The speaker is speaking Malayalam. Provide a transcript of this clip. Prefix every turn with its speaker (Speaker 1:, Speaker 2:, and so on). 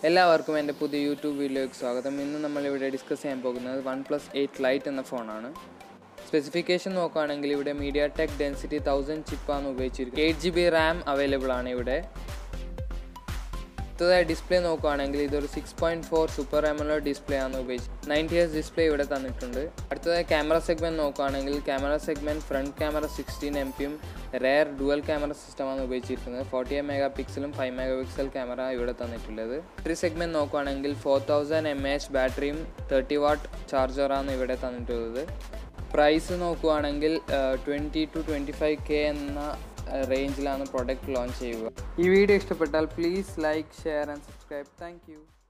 Speaker 1: എല്ലാവർക്കും എൻ്റെ പുതിയ യൂട്യൂബ് വീഡിയോയ്ക്ക് സ്വാഗതം ഇന്ന് നമ്മളിവിടെ ഡിസ്കസ് ചെയ്യാൻ പോകുന്നത് വൺ പ്ലസ് എയ്റ്റ് ലൈറ്റ് എന്ന ഫോണാണ് സ്പെസിഫിക്കേഷൻ നോക്കുകയാണെങ്കിൽ ഇവിടെ മീഡിയ ടെക് ഡെൻസിറ്റി തൗസൻഡ് ചിപ്പാണ് ഉപയോഗിച്ചിരിക്കുന്നത് eight G B RAM available ആണ് ഇവിടെ അടുത്തതായി ഡിസ്പ്ലേ നോക്കുകയാണെങ്കിൽ ഇതൊരു six point four super AMOLED display ആണ് ഉപയോഗിച്ചത് നയൻറ്റി എസ് ഡിസ്പ്ലേ ഇവിടെ തന്നിട്ടുണ്ട് അടുത്തതായി ക്യാമറ സെഗ്മെൻറ്റ് നോക്കുകയാണെങ്കിൽ camera segment front camera sixteen M പിയും റെയർ ഡുവൽ ക്യാമറ സിസ്റ്റമാണ് ഉപയോഗിച്ചിരിക്കുന്നത് ഫോർട്ടി എയ്റ്റ് മെഗാ പിക്സലും ഫൈവ് മെഗാ പിക്സൽ ക്യാമറ ഇവിടെ തന്നിട്ടുള്ളത് ബാറ്ററി സെഗ്മെൻറ്റ് നോക്കുകയാണെങ്കിൽ ഫോർ തൗസൻഡ് എം എച്ച് ബാറ്ററിയും തേർട്ടി വാട്ട് ചാർജറാണ് ഇവിടെ തന്നിട്ടുള്ളത് പ്രൈസ് നോക്കുകയാണെങ്കിൽ twenty two twenty five K എന്ന റേഞ്ചിലാണ് പ്രൊഡക്റ്റ് ലോഞ്ച് ചെയ്യുക ഈ വീഡിയോ ഇഷ്ടപ്പെട്ടാൽ please like share and subscribe thank